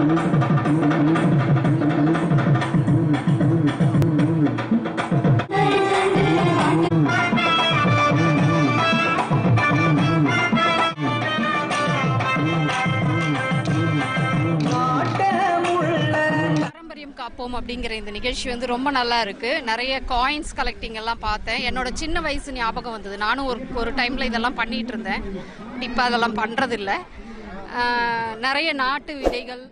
பாரம்பரியம் காப்போம் அப்படிங்கிற இந்த நிகழ்ச்சி வந்து ரொம்ப நல்லா இருக்கு நிறைய காயின்ஸ் கலெக்டிங் எல்லாம் பார்த்தேன் என்னோட சின்ன வயசு ஞாபகம் வந்தது நானும் ஒரு ஒரு டைம்ல இதெல்லாம் பண்ணிட்டு இருந்தேன் இப்போ அதெல்லாம் பண்றதில்ல ஆஹ், நிறைய நாட்டு விதைகள்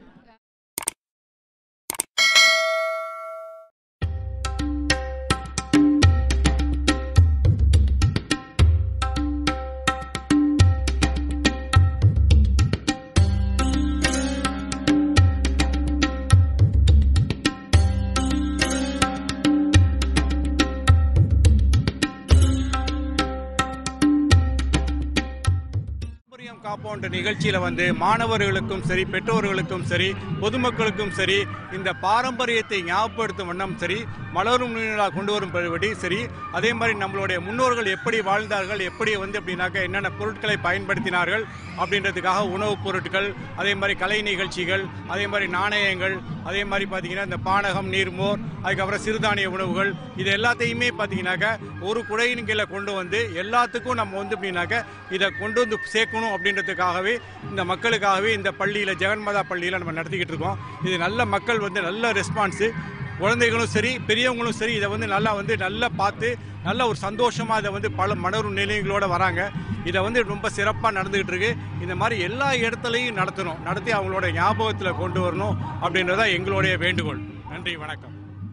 பாரம்பரியம் காப்போன்ற நிகழ்ச்சியில வந்து மாணவர்களுக்கும் சரி பெற்றோர்களுக்கும் சரி பொதுமக்களுக்கும் சரி இந்த பாரம்பரியத்தை ஞாபகப்படுத்தும் வண்ணம் சரி மலரும் நிழலா கொண்டு வரும் படி சரி அதே மாதிரி நம்மளுடைய முன்னோர்கள் எப்படி வாழ்ந்தார்கள் எப்படி வந்து அப்படின்னாக்க என்னென்ன பொருட்களை பயன்படுத்தினார்கள் அப்படின்றதுக்காக உணவுப் பொருட்கள் அதே மாதிரி கலை நிகழ்ச்சிகள் அதே மாதிரி நாணயங்கள் அதே மாதிரி பார்த்தீங்கன்னா இந்த பானகம் நீர்மோர் அதுக்கப்புறம் சிறுதானிய உணவுகள் இது எல்லாத்தையுமே பார்த்தீங்கன்னாக்க ஒரு குடையின் கீழே கொண்டு வந்து எல்லாத்துக்கும் நம்ம வந்து அப்படின்னாக்க இதை கொண்டு வந்து சேர்க்கணும் அப்படின்றதுக்காகவே இந்த மக்களுக்காகவே இந்த பள்ளியில் ஜெகன்மாதா பள்ளியில் நம்ம நடத்திக்கிட்டு இருக்கோம் இது நல்ல மக்கள் வந்து நல்ல ரெஸ்பான்ஸு குழந்தைகளும் சரி பெரியவங்களும் சரி இதை வந்து நல்லா வந்து நல்லா பார்த்து நல்ல ஒரு சந்தோஷமா இதை வந்து பல மணரும் நிலையங்களோட வராங்க இதை வந்து ரொம்ப சிறப்பாக நடந்துகிட்டு இருக்கு இந்த மாதிரி எல்லா இடத்துலையும் நடத்தணும் நடத்தி அவங்களோட ஞாபகத்தில் கொண்டு வரணும் அப்படின்றதா எங்களுடைய வேண்டுகோள் நன்றி வணக்கம்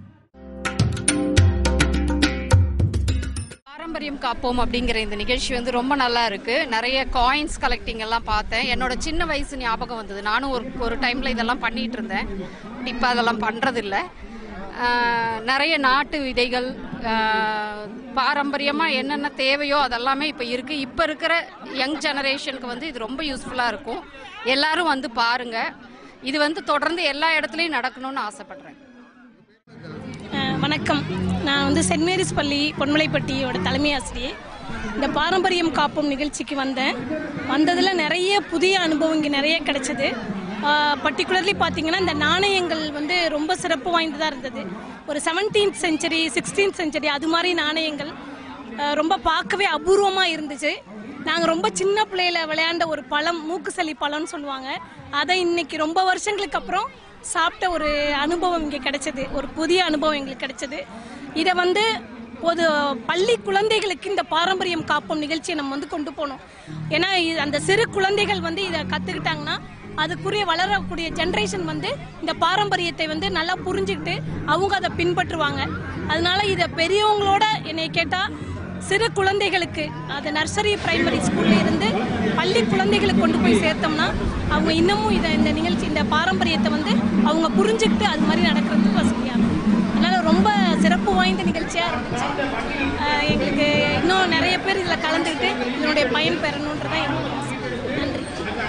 பாரம்பரியம் காப்போம் அப்படிங்கிற இந்த நிகழ்ச்சி வந்து ரொம்ப நல்லா இருக்கு நிறைய காயின்ஸ் கலெக்டிங் எல்லாம் பார்த்தேன் என்னோட சின்ன வயசு ஞாபகம் வந்தது நானும் ஒரு ஒரு டைம்ல இதெல்லாம் பண்ணிட்டு இருந்தேன் இப்போ அதெல்லாம் பண்றதில்ல ஆஹ், நிறைய நாட்டு விதைகள் ஆஹ், பாரம்பரியமா என்னென்ன தேவையோ அதெல்லாமே இப்போ இருக்கு இப்போ இருக்கிற யங் ஜெனரேஷனுக்கு வந்து இது ரொம்ப யூஸ்ஃபுல்லா இருக்கும் எல்லாரும் வந்து பாருங்க இது வந்து தொடர்ந்து எல்லா இடத்துலையும் நடக்கணும்னு ஆசைப்படுறேன் அஹ் வணக்கம் நான் வந்து சென்ட் மேரிஸ் பள்ளி பொன்மலைப்பட்டியோட தலைமை ஆசிரியை இந்த பாரம்பரியம் காப்போம் நிகழ்ச்சிக்கு வந்தேன் வந்ததில் நிறைய புதிய அனுபவம் இங்கே நிறைய கிடைச்சது பர்டிகுலர்லி பார்த்தீங்கன்னா இந்த நாணயங்கள் வந்து ரொம்ப சிறப்பு வாய்ந்ததாக இருந்தது ஒரு செவன்டீன்த் செஞ்சுரி சிக்ஸ்டீன்த் செஞ்சுரி அது மாதிரி நாணயங்கள் அஹ் ரொம்ப பார்க்கவே அபூர்வமாக இருந்துச்சு நாங்கள் ரொம்ப சின்ன பிள்ளையில விளையாண்ட ஒரு பழம் மூக்கு சளி பழம்னு சொல்லுவாங்க அதை இன்னைக்கு ரொம்ப வருஷங்களுக்கு அப்புறம் சாப்பிட்ட ஒரு அனுபவம் இங்கே கிடைச்சது ஒரு புதிய அனுபவம் எங்களுக்கு கிடைச்சது இதை வந்து பொது பள்ளி குழந்தைகளுக்கு இந்த பாரம்பரியம் காப்போம் நிகழ்ச்சியை நம்ம வந்து கொண்டு போகணும் ஏன்னா இது- அந்த சிறு குழந்தைகள் வந்து இதை கற்றுக்கிட்டாங்கன்னா அதுக்குரிய வளரக்கூடிய ஜென்ரேஷன் வந்து இந்த பாரம்பரியத்தை வந்து நல்லா புரிஞ்சுக்கிட்டு அவங்க அதை பின்பற்றுவாங்க அதனால இதை பெரியவங்களோட என்னை கேட்டால் சிறு குழந்தைகளுக்கு அது நர்சரி பிரைமரி ஸ்கூல்ல இருந்து பள்ளி குழந்தைகளுக்கு கொண்டு போய் சேர்த்தோம்னா அவங்க இன்னமும் இதை இந்த நிகழ்ச்சி இந்த பாரம்பரியத்தை வந்து அவங்க புரிஞ்சுக்கிட்டு அது மாதிரி நடக்கிறதுக்கு வசதியாக இருக்கும் அதனால ரொம்ப சிறப்பு வாய்ந்த நிகழ்ச்சியாக இருந்துச்சு ஆஹ் எங்களுக்கு இன்னும் நிறைய பேர் இதில் கலந்துக்கிட்டு இதனுடைய பயன் பெறணுன்றதான் என்னோட ஆசை நன்றி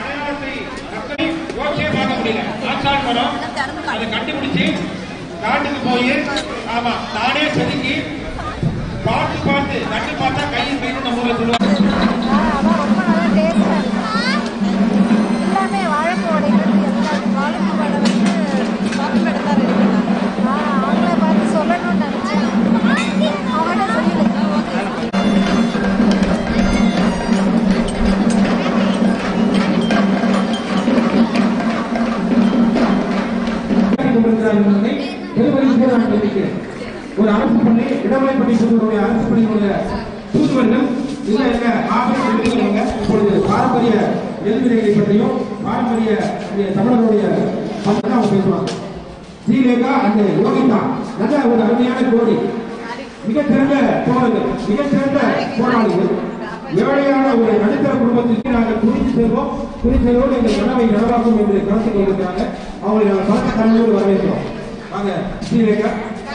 ஓகே பார்க்க முடியல ஆச்சான் மரம் அதை கண்டுபிடிச்சு காட்டுக்கு போய் ஆமா நானே செதுக்கி பார்த்து பார்த்து நட்டு பார்த்தா கையில் போய் நம்ம ஊர்ல சொல்லுவாங்க அதான் ரொம்ப நல்லா டேஸ்டாக இருக்கும் எல்லாமே வாழைப்பூ வடைகள் எல்லாமே வாழைப்பூ வடை வந்து சாப்பிட்டு தான் ரெடி பண்ணாங்க ஆ அவங்கள பார்த்து சொல்லணும்னு நினச்சேன் அவங்கள்ட்ட சொல்லிடுங்க ஓகே கொண்டிருக்கிறார் என்பதை பெருமதிப்போடு நான் தெரிவிக்கிறேன் ஒரு அரசு பள்ளி இடமலைப்பள்ளி சொல்லுடைய அரசு பள்ளியினுடைய தூதுவர்கள் இல்ல இல்ல ஆபத்து இருக்கிறவங்க இப்பொழுது பாரம்பரிய எதிர்வினைகளை பற்றியும் பாரம்பரிய இந்த தமிழர்களுடைய பற்றி அவங்க பேசுவாங்க ஸ்ரீலேகா அந்த யோகிதா நல்ல ஒரு அருமையான ஜோடி மிகச்சிறந்த தோழர்கள் மிகச்சிறந்த போராளிகள் ஏழையான ஒரு நடுத்தர குடும்பத்திற்கு நாங்கள் துணிந்து செல்வோம் துணிச்சலோடு எங்கள் கனவை நனவாக்கும் என்று கலந்து கொண்டிருக்கிறாங்க அவங்களை நாங்கள் பலத்த தலைமையோடு வரவேற்கிறோம் வாங்க ஸ்ரீலேகா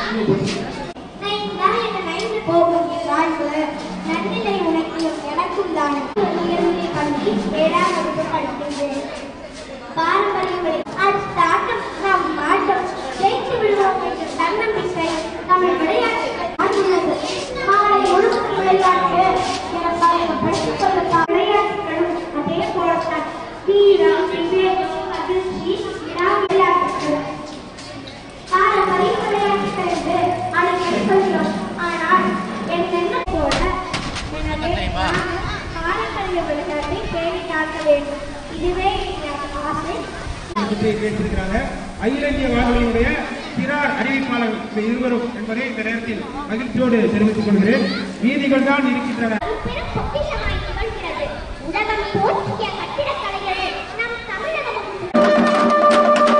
போகும் வாழ்வு நன்னிலை உனக்கும் எனக்கும் தான் உயர்நிலை பள்ளி ஏழாம் வகுப்பு படிக்கின்றேன் பாரம்பரியங்களை அது தாக்கம் நாம் மாட்டோம் ஜெயித்து விடுவோம் என்ற தன்னம்பிக்கை தமிழ் விளையாட்டுகள் ஆண்டுள்ளது மாலை முழுவதும் விளையாட்டு என பாருங்க படித்துக் கொள்ள விளையாட்டுகளும் அதே போலத்தான் வீரம் விவேகம் அதிர்ச்சி வினாவில்லா முத்திரை கேட்டிருக்கிறாங்க அகில இந்திய வானொலியுடைய சிறார் அறிவிப்பாளர் இந்த இருவரும் என்பதை இந்த நேரத்தில் மகிழ்ச்சியோடு தெரிவித்துக் கொள்கிறேன் வீதிகள் தான் இருக்கின்றன பெரும் பொக்கிஷமாய் திகழ்கிறது உலகம் போற்றிய கட்டிடக்கலைகளில் நம் தமிழகமும்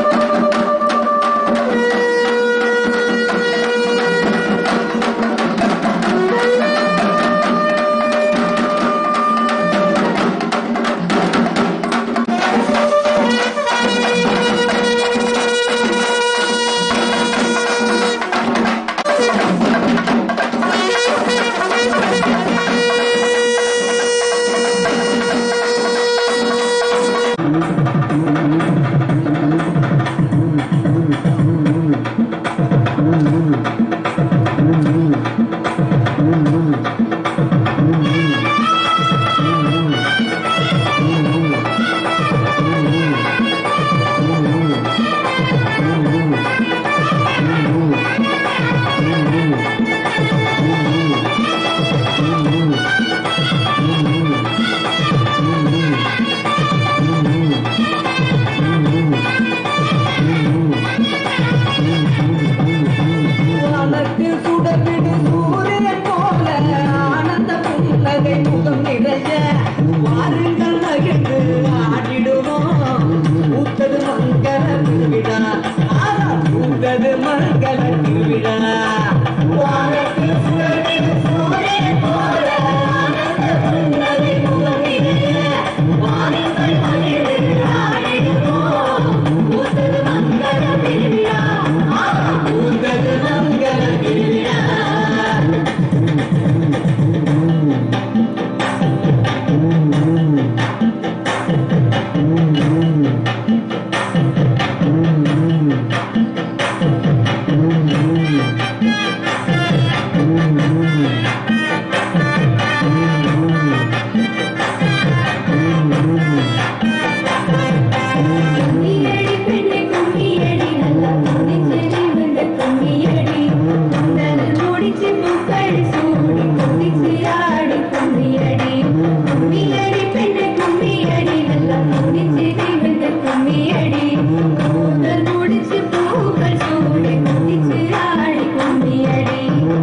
வானத்தில் சுடர்விடு சூரியன் போல ஆனந்த புன்னகை முகம் நிறைய வாருங்கள் மகிழ்ந்து ஆடிடுவோம் ஊத்தது மங்கள திருவிழா ஆனா ஊத்தது மங்கள திருவிழா வானத்தில் சுடர்விடு சூரியன் போல ஆனந்த புன்னகை முகம் நிறைய வாருங்கள் மகிழ்ந்து ஆடிடுவோம் ஊத்தது மங்கள திருவிழா ஆனா ஊத்தது மங்கள திருவிழா கும்மியடி பெண்ணே கும்மியடி நல்ல குடிச்செறி விழுந்த கும்மியடி குண்டல் முடிச்சு பூக்கள் சூடி குடிச்சு ஆடி கும்மியடி கும்மியடி பெண்ணே கும்மியடி நல்ல குடிச்செறி விழுந்த கும்மியடி குண்டல் முடிச்சு பூக்கள் சூடி குடிச்சு ஆடி கும்மியடி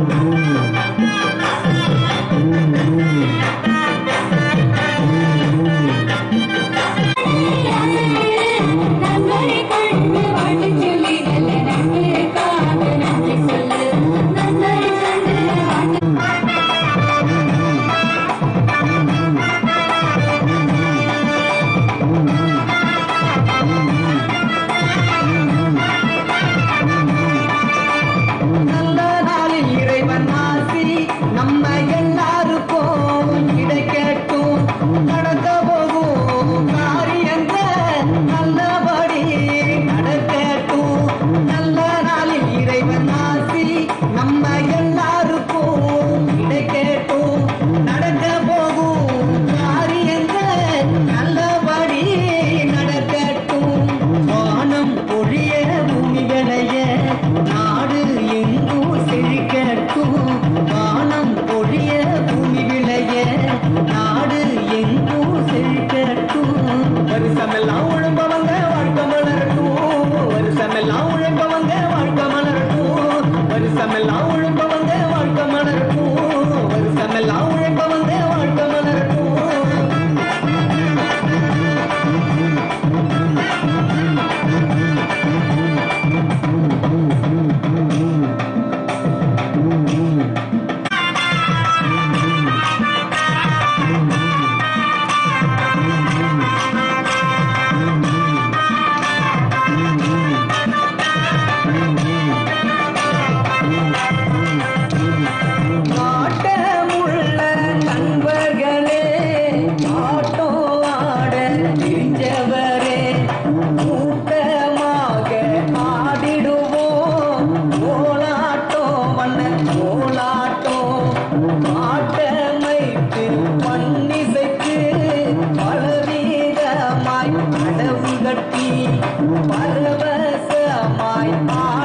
நன்மை கண்டு வாழ்த்து சொல்லி நல்ல நன்மைக்காக நன்றி சொல்லு நன்மை கண்டு வாழ்த்து நல்ல நாளில் இறைவன் ஆசி நம்ம எல்லாருக்கும் கிடைக்கட்டும் நடக்க போகும் காரியங்கள் நல்லபடி நடக்கட்டும் நல்ல நாளில் இறைவன் ஆசி நம்ம எல்லாருக்கும் கிடைக்கட்டும் நடக்க போகும் காரியங்கள் நல்லபடி நடக்கட்டும் வானம் பொழிய பூமி விளைய நாடு எங்கும் செழிக்கட்டும் வானம் பொழிய பூமி விளைய நாடு எங்கும் செழிக்கட்டும் வருஷமெல்லாம் உழைப்பவங்க வாழ்க்கை மலரட்டும் வருஷமெல்லாம் உழைப்பவங்க வாழ்க்கை மலரட்டும் வருஷமெல்லாம் உழைப்பவங்க வாழ்க்கை மலரட்டும் வருஷமெல்லாம் உழைப்பவங்க வாழ்க்கை மலரட்டும் ஆட்டமுள்ள நண்பர்களே ஆட்டோ ஆட தெரிஞ்சவரே கூட்டமாக ஆடிடுவோம் கோலாட்டோ வண்ண கோலாட்டோ ஆட்டமைத்து பன்னிசைக்கு பலவீதமாய் அடவு கட்டி பரவசமாய் ஆ